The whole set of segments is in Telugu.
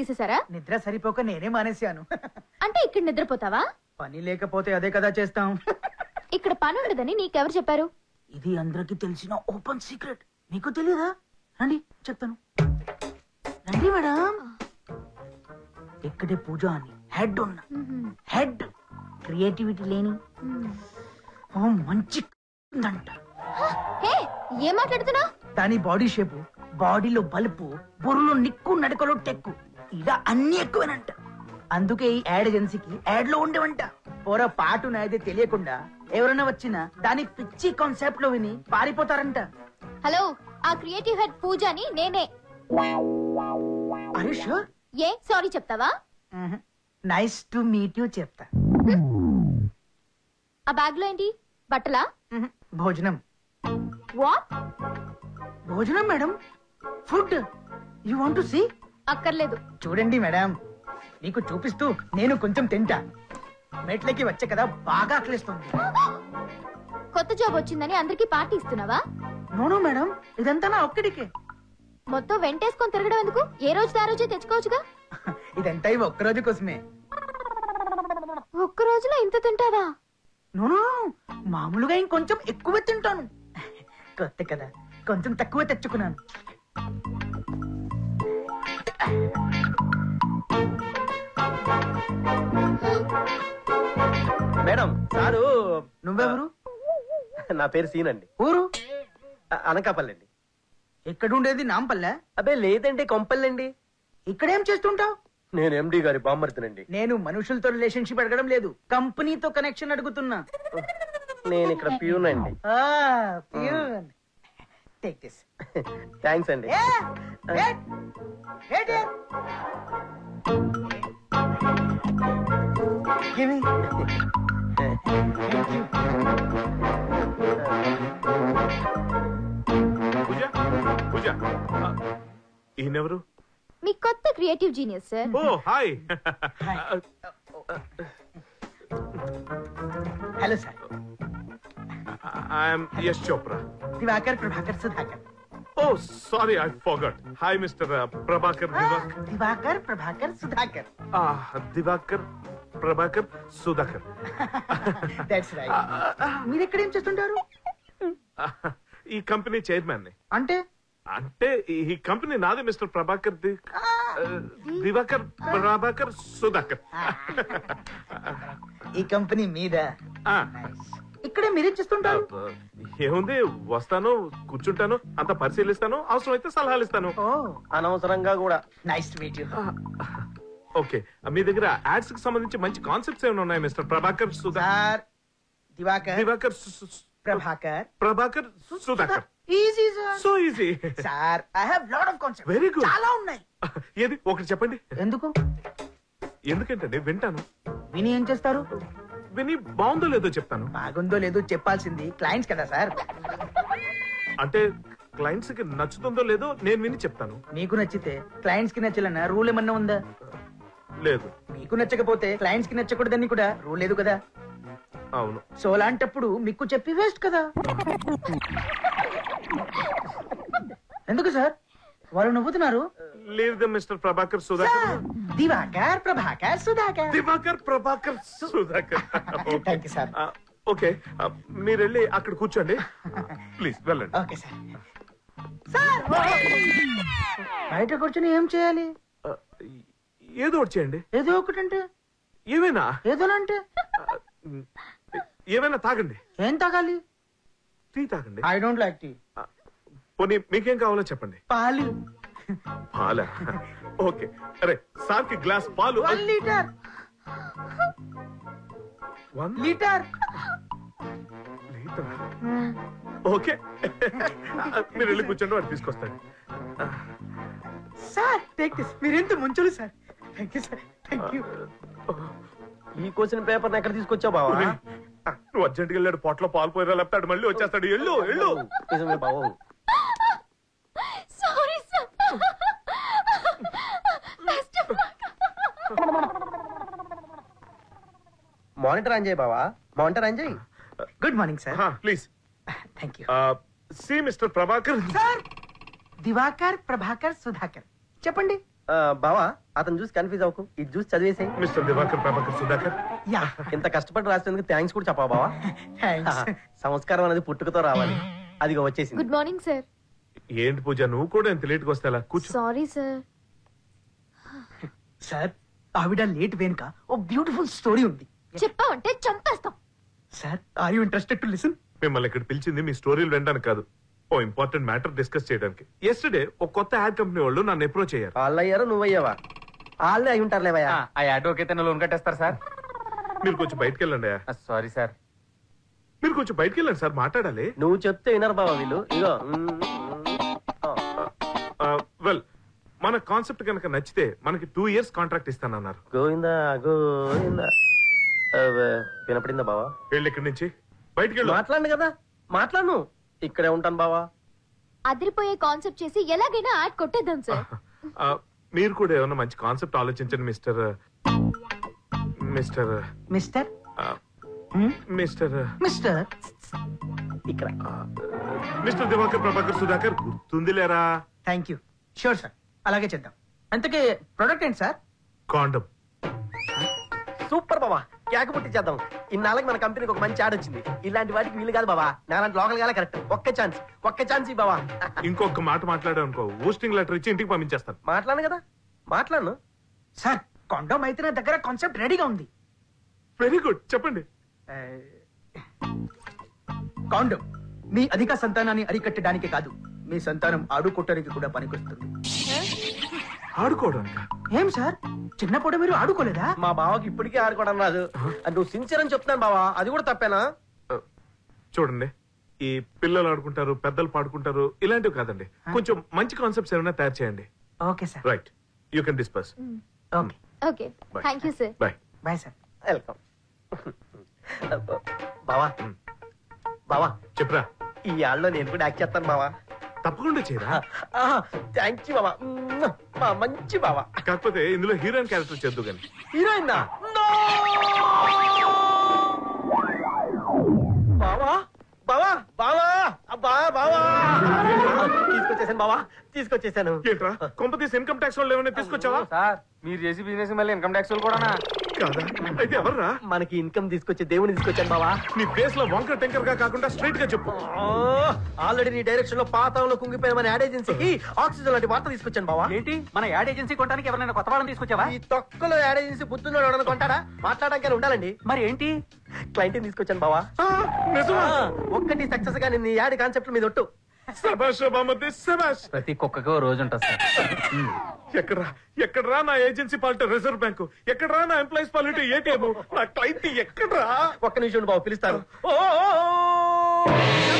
తీసేశారా నిద్ర సరిపోక నేనే మానేశాను అంటే ఇక్కడ నిద్రపోతావా పని లేకపోతే అదే కదా చేస్తాం ఇక్కడ పని ఉండదని నీకెవరు చెప్పారు ఇది అందరికి తెలిసిన ఓపెన్ సీక్రెట్ మీకు తెలియదా రండి చెప్తాను రండి మేడం ఇక్కడే పూజ అని హెడ్ ఉన్న హెడ్ క్రియేటివిటీ లేని ఓ మంచి ఉందంట హే ఏం మాట్లాడుతున్నా దాని బాడీ షేపు బాడీలో బలుపు బుర్రలో నిక్కు నడకలో టెక్కు ఇలా అన్ని ఎక్కువేనంట అందుకే ఈ యాడ్ ఏజెన్సీకి యాడ్ లో ఉండేవంట పోరా పాటు నాయదే తెలియకుండా ఎవరైనా వచ్చినా దాని పిచ్చి కాన్సెప్ట్ లో విని పారిపోతారంట హలో ఆ క్రియేటివ్ హెడ్ పూజని నేనే అరే షూర్ ఏ సారీ చెప్తావా నైస్ టు మీట్ యూ చెప్తా ఆ బ్యాగ్ లో ఏంటి బట్టలా మ్మ్. భోజనం వాట్ భోజనం madam food you want to see అక్కర్లేదు చూడండి మేడం నీకు చూపిస్తూ నేను కొంచెం తింటా మెట్లకి వచ్చే కదా బాగా ఆకలిస్తుంది కొత్త జాబ్ వచ్చిందని అందరికి పార్టీ ఇస్తున్నావా నోనో మేడం ఇదంతా నా ఒక్కడికే మొత్తం వెంటేసుకొని తిరగడం ఎందుకు ఏ రోజు ఆ రోజే తెచ్చుకోవచ్చుగా ఇదంతా ఇవి ఒక్క రోజు కోసమే ఒక్క రోజులో ఇంత తింటావా నోనో మామూలుగా ఇంకొంచెం ఎక్కువ తింటాను కొత్త కదా కొంచెం తక్కువ తెచ్చుకున్నాను మేడం సారు నువ్వెవరు నా పేరు సీన్ అండి ఊరు అ- అనకాపల్లి అండి ఎక్కడుండేది నాంపల్లె అబ్బే లేదండి కొంపల్లండి ఇక్కడేం చేస్తుంటావు నేను ఎండి గారి బామ్మర్తినండి నేను మనుషులతో రిలేషన్షిప్ అడగడం లేదు కంపెనీతో కనెక్షన్ అడుగుతున్నా నేను ఇక్కడ ప్యూన్ అండి టేక్ దిస్ థ్యాంక్స్ అండి పూజ పూజ ఆ, ఈయనెవరు మీ కొత్త creative genius sir oh hi hello sir I'm Yash Chopra Diwakar Prabhakar Sudhakar oh sorry I forgot hi mister Prabhakar Diwakar Diwakar Prabhakar Sudhakar ఆ, దివాకర్ ప్రభాకర్ సుధాకర్ దట్స్ రైట్ మీరు ఎక్కడ ఏం చేస్తుంటారు ఈ కంపెనీ చైర్మన్ ని అంటే అంటే ఈ కంపెనీ నాది మిస్టర్ ప్రభాకర్ ది ఆ, దివాకర్ ప్రభాకర్ సుధాకర్ ఈ కంపెనీ మీద ఆ, Nice. ఇక్కడే మీరేం చేస్తుంటారు ఏముంది వస్తాను కూర్చుంటాను అంత పరిశీలిస్తాను అవసరం అయితే సలహాలు ఇస్తాను ఓ అనవసరంగా కూడా nice to meet you okay మీ దగ్గర యాడ్స్ కి సంబంధించి మంచి కాన్సెప్ట్స్ ఏమైనా ఉన్నాయి మిస్టర్ ప్రభాకర్ సుధా సార్ దివాకర్ దివాకర్ సు- సు- Prabhakar Prabhakar Sudhakar easy sir so easy sir I have lot of concept Very good. చాలా ఉన్నాయి ఏది ఒకటి చెప్పండి ఎందుకు ఎందుకంటే వింటాను విని ఏం చేస్తారు విని బాగుందో లేదో చెప్తాను బాగుందో లేదో చెప్పాల్సింది క్లయింట్స్ కదా సార్ అంటే క్లయింట్స్ కి నచ్చుతుందో లేదో నేను విని చెప్తాను మీకు నచ్చితే క్లయింట్స్ కి నచ్చాలన్న రూల్ ఏమన్నా ఉందా లేదు మీకు నచ్చకపోతే క్లయింట్స్ కి నచ్చకూడదని కూడా రూల్ లేదు కదా అవును సో అలాంటప్పుడు మీకు చెప్పి వేస్ట్ కదా ఎందుకు సార్ వాళ్ళు నవ్వుతున్నారు లేదు mister Prabhakar Sudhakar Diwakar Prabhakar Sudhakar Diwakar Prabhakar Sudhakar thank you sir ఆ, ఓకే ఆ, మీరు వెళ్ళి అక్కడ కూర్చోండి ప్లీజ్ వెళ్ళండి ఓకే సార్ సార్ బయట కూర్చొని ఏం చేయాలి ఆ, ఏదో ఒకటి చేయండి ఏదో ఒకటంటే ఏమైనా ఏదోనంటే ఆ, ఏమైనా తాగండి ఏం తాగాలి టీ తాగండి ఐ డోంట్ లైక్ టీ ఆ, పోనీ మీకేం కావాలో చెప్పండి పాలు పాలా ఓకే అరే సార్ కి గ్లాస్ పాలు one litre one litre litre okay మీరు వెళ్ళి కూర్చోండి వాడు తీసుకొస్తాడు సార్ టేక్ దిస్ మీరెంత ముంచులు sir thank you sir thank you ఈ క్వశ్చన్ పేపర్ ఎక్కడ తీసుకొచ్చావు బావా నువ్వు అర్జెంట్గా వెళ్ళాడు పొట్లో పాలు పోయిరా లేపుతాడు మళ్ళీ వచ్చేస్తాడు ఎల్లు ఎల్లు నిజమే బావు సారీ సార్ మానిటర్ ఆన్ చేయి బావా మానిటర్ ఆన్ చేయి good morning sir please thank you see mister Prabhakar sir Diwakar Prabhakar Sudhakar చెప్పండి ఆ, బావా అతను చూసి కన్ఫ్యూజ్ అవ్వకు ఇది చూసి చదివేసాయి మిస్టర్ దివాకర్ ప్రభాకర్ సుధాకర్ యా ఇంత కష్టపడి రాసినందుకు థ్యాంక్స్ కూడా చెప్పా బావా థ్యాంక్స్ సంస్కారం అనేది పుట్టుకతో రావాలి అదిగో వచ్చేసింది గుడ్ మార్నింగ్ సార్ ఏంటి పూజ నువ్వు కూడా ఎంత లేట్గా వస్తే అలా కూర్చో సారీ సార్ సార్ ఆవిడ లేట్ వెనుక ఓ బ్యూటిఫుల్ స్టోరీ ఉంది చెప్పావంటే చంపేస్తాం sir are you interested to listen మిమ్మల్ని ఇక్కడ పిలిచింది మీ స్టోరీలు వినడానికి కాదు ఓ ఇంపార్టెంట్ మ్యాటర్ డిస్కస్ చేయడానికి ఎస్టర్డే ఒక కొత్త యాడ్ కంపెనీ వాళ్ళు నన్ను అప్రోచ్ అయ్యారు వాళ్ళు అయ్యారు నువ్వయ్యావా వాళ్ళే అయి ఉంటారులేవయ్యా ఆ యాడ్ ఓకే లోన్ కట్టేస్తారు సార్ మీరు కొంచెం బయటకు వెళ్ళండి సారీ సార్ మీరు కొంచెం బయటకు వెళ్ళండి సార్ మాట్లాడాలి నువ్వు చెప్తే వినరు బావా వీళ్ళు ఇగో మ్మ్, ఆ. వెల్ మన కాన్సెప్ట్ కనుక నచ్చితే మనకి టూ ఇయర్స్ కాంట్రాక్ట్ ఇస్తానన్నారు గోవిందా గోవిందా అవ్వ, వినపడిందా బావా వెళ్ళి ఇక్కడి నుంచి బయటికి వెళ్ళు మాట్లాడు కదా మాట్లాడు ఇక్కడే ఉంటాను బావా అదిరిపోయే కాన్సెప్ట్ చేసి ఎలాగైనా యాడ్ కొట్టేద్దాం సార్ ఆ, మీరు కూడా ఏమన్నా మంచి కాన్సెప్ట్ ఆలోచించండి మిస్టర్ మిస్టర్ మిస్టర్ ఆ, మిస్టర్ మిస్టర్ ఇక్కడ ఆ, మిస్టర్ దివాకర్ ప్రభాకర్ సుధాకర్ గుర్తుందిలేరా థ్యాంక్ యూ షూర్ సార్ అలాగే చేద్దాం అంతకే ప్రొడక్ట్ ఏంటి సార్ కాండం సూపర్ బావా కేక పుట్టి చేద్దాం ఇన్నాళ్ళకి మన కంపెనీకి ఒక మంచి యాడ్ వచ్చింది ఇలాంటి వాటికి వీలు కాదు బావా నాలాంటి లోకల్ గాలే కరెక్ట్ ఒక్క ఛాన్స్ ఒక్క ఛాన్స్ ఈ బావా ఇంకొక మాట మాట్లాడావు అనుకో ఊస్టింగ్ లెటర్ ఇచ్చి ఇంటికి పంపించేస్తాను మాట్లాడు కదా మాట్లాడు సార్ కొండం అయితే నా దగ్గర కాన్సెప్ట్ రెడీగా ఉంది వెరీ గుడ్ చెప్పండి కాండం మీ అధిక సంతానాన్ని అరికట్టడానికి కాదు మీ సంతానం ఆడుకోవటానికి కూడా పనికొస్తుంది ఆడుకోవడానికి ఏం సార్ చిన్నప్పుడు మీరు ఆడుకోలేదా మా బావకి ఇప్పటికీ ఆడుకోవడం రాదు అది నువ్వు సిన్సియర్ అని చెప్తున్నాను బావా అది కూడా తప్పేనా చూడండి ఈ పిల్లలు ఆడుకుంటారు పెద్దలు పాడుకుంటారు ఇలాంటివి కాదండి కొంచెం మంచి కాన్సెప్ట్స్ ఏమైనా తయారు చేయండి okay sir right you can disperse okay okay Bye. Thank you sir bye bye sir welcome బావా Hmm. బావా చెప్పరా ఈ యాడ్లో నేను కూడా యాక్ట్ చేస్తాను బావా తప్పకుండా చేయరా థ్యాంక్ యూ బావా మ్మ్. మా మంచి బావా కాకపోతే ఇందులో హీరోయిన్ క్యారెక్టర్ చేద్దు కానీ హీరోయిన్ బావా బావా బావా అబ్బా బావా తీసుకొచ్చేసాను బావా తీసుకొచ్చేసాను ఏంట్రా కొంపతీసి ఇన్కమ్ ట్యాక్స్ వాళ్ళు ఏమైనా తీసుకొచ్చావా సార్ మీరు చేసి బిజినెస్ మళ్ళీ ఇన్కమ్ ట్యాక్స్ కూడా కాదా అయితే ఎవర్రా మనకి ఇన్కమ్ తీసుకొచ్చే దేవుని తీసుకొచ్చాను బావా నీ ఫేస్ లో వంకర టెంకర్ గా కాకుండా స్ట్రైట్ గా చెప్పు ఆల్రెడీ నీ డైరెక్షన్ లో పాతంలో కుంగిపోయిన మన యాడ్ ఏజెన్సీకి ఆక్సిజన్ లాంటి వార్త తీసుకొచ్చాను బావా ఏంటి మన యాడ్ ఏజెన్సీ కొట్టడానికి ఎవరైనా కొత్త వాళ్ళని తీసుకొచ్చావా ఈ తొక్కలో యాడ్ ఏజెన్సీ బుద్ధున్నాడు ఎవడన్నా కొంటాడా మాట్లాడడానికి ఉండాలండి మరి ఏంటి క్లయింట్ తీసుకొచ్చాను బావా ఆ, నిజమా ఆ, ఒక్కటి సక్సెస్ గా నేను ఈ యాడ్ కాన్సెప్ట్ మీద ఒట్టు శబాష్ బామతి శబాష్ ప్రతి కుక్కకి ఓ రోజు ఉంటుంది సార్ ఎక్కడ్రా ఎక్కడ్రా నా ఏజెన్సీ పాలిటీ రిజర్వ్ బ్యాంకు ఎక్కడ్రా నా ఎంప్లాయీస్ పాలిటీ ఏటీఎం నా క్లయింట్ ఎక్కడ్రా ఒక్క నిమిషం ఉండు బాబు పిలుస్తాను ఓ, ఓ, ఓ,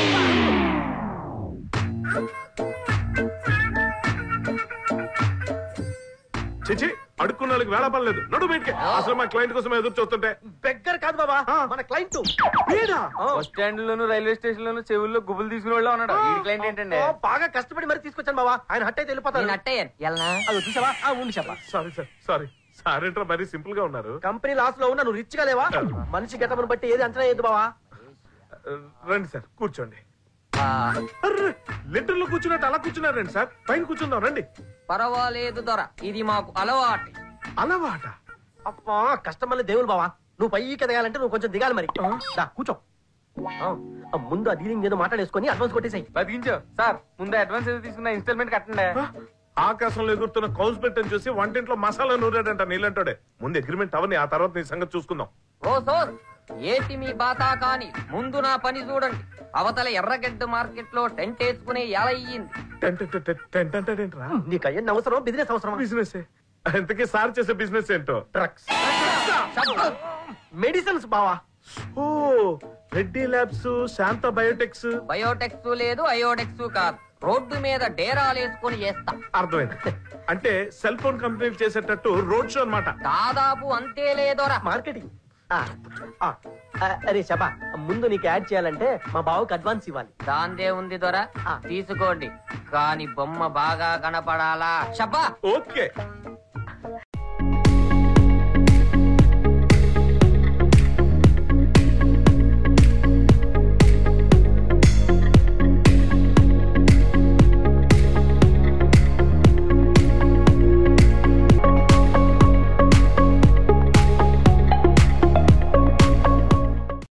చిచి అడుక్కున్న వాళ్ళకి వేళ పడలేదు నడు బయటికి అసలు మా క్లయింట్ కోసం ఎదురు చూస్తుంటే బెగ్గర్ కాదు బాబా ఆ. మన క్లయింట్ వీడా బస్ స్టాండ్ లోను రైల్వే స్టేషన్ లోను చెవుల్లో గుబులు తీసుకునే వాళ్ళు ఉన్నాడు ఈ క్లయింట్ ఏంటండి బాగా కష్టపడి మరి తీసుకొచ్చాను బాబా ఆయన హట్ అయితే వెళ్ళిపోతాను అది చూసావా ఆ, ఉండి చెప్పా సారీ సార్ సారీ సారీ ఏంట్రా మరీ సింపుల్ గా ఉన్నారు కంపెనీ లాస్ లో ఉన్నా నువ్వు రిచ్ గా లేవా మనిషి గతమును బట్టి ఏది అంచనా వేయద్దు బావా రండి సార్ కూర్చోండి అర్రే లిటర్ లో కూర్చున్నట్టు అలా కూర్చున్నారండి సార్ పైన కూర్చుందాం రండి పర్వాలేదు దొర ఇది మాకు అలవాటు అలవాట అబ్బా కష్టమల్ల దేవుడు బావా నువ్వు పైకి ఎదగాలంటే నువ్వు కొంచెం దిగాలి మరి దా కూర్చో ఆ, ఆ, ముందు ఆ డీలింగ్ ఏదో మాట్లాడేసుకొని అడ్వాన్స్ కొట్టేసాయి బతికించు సార్ ముందు అడ్వాన్స్ ఏదో తీసుకున్న ఇన్స్టాల్మెంట్ కట్టండి ఆ, ఆకాశంలో ఎగురుతున్న కౌస్ పెట్టని చూసి వంటింట్లో మసాలా నూరాడంట నీళ్ళంటాడే ముందు అగ్రిమెంట్ అవని ఆ తర్వాత నీ సంగతి చూసుకుందాం ఓ సోర్ ఏటి మీ బాతా కాని ముందు నా పని చూడండి అవతల ఎర్రగడ్డ మార్కెట్ లో టెంట్ వేసుకునే ఎలా అయ్యింది టెంట్ టెంట్ టెంట్ అంటాడేంట్రా నీకు అయ్యండి అవసరం బిజినెస్ అవసరం బిజినెస్ ఎంతకీ సార్ చేసే బిజినెస్ ఏంటో డ్రగ్స్ మెడిసిన్స్ బావా ఓ Reddy labs Shanta biotechs biotechs లేదు అయోడెక్స్ కాదు రోడ్డు మీద డేరాలు వేసుకుని చేస్తా అర్థమైంది అంటే సెల్ ఫోన్ కంపెనీలు చేసేటట్టు రోడ్ షో అన్నమాట దాదాపు అంతే లేదోరా మార్కెటింగ్ ఆ, ఆ, ఆ, అరే శబా ముందు నీకు యాడ్ చేయాలంటే మా బావకి అడ్వాన్స్ ఇవ్వాలి దాందే ఉంది దొర ఆ. తీసుకోండి కాని బొమ్మ బాగా కనపడాలా షబ్బా ఓకే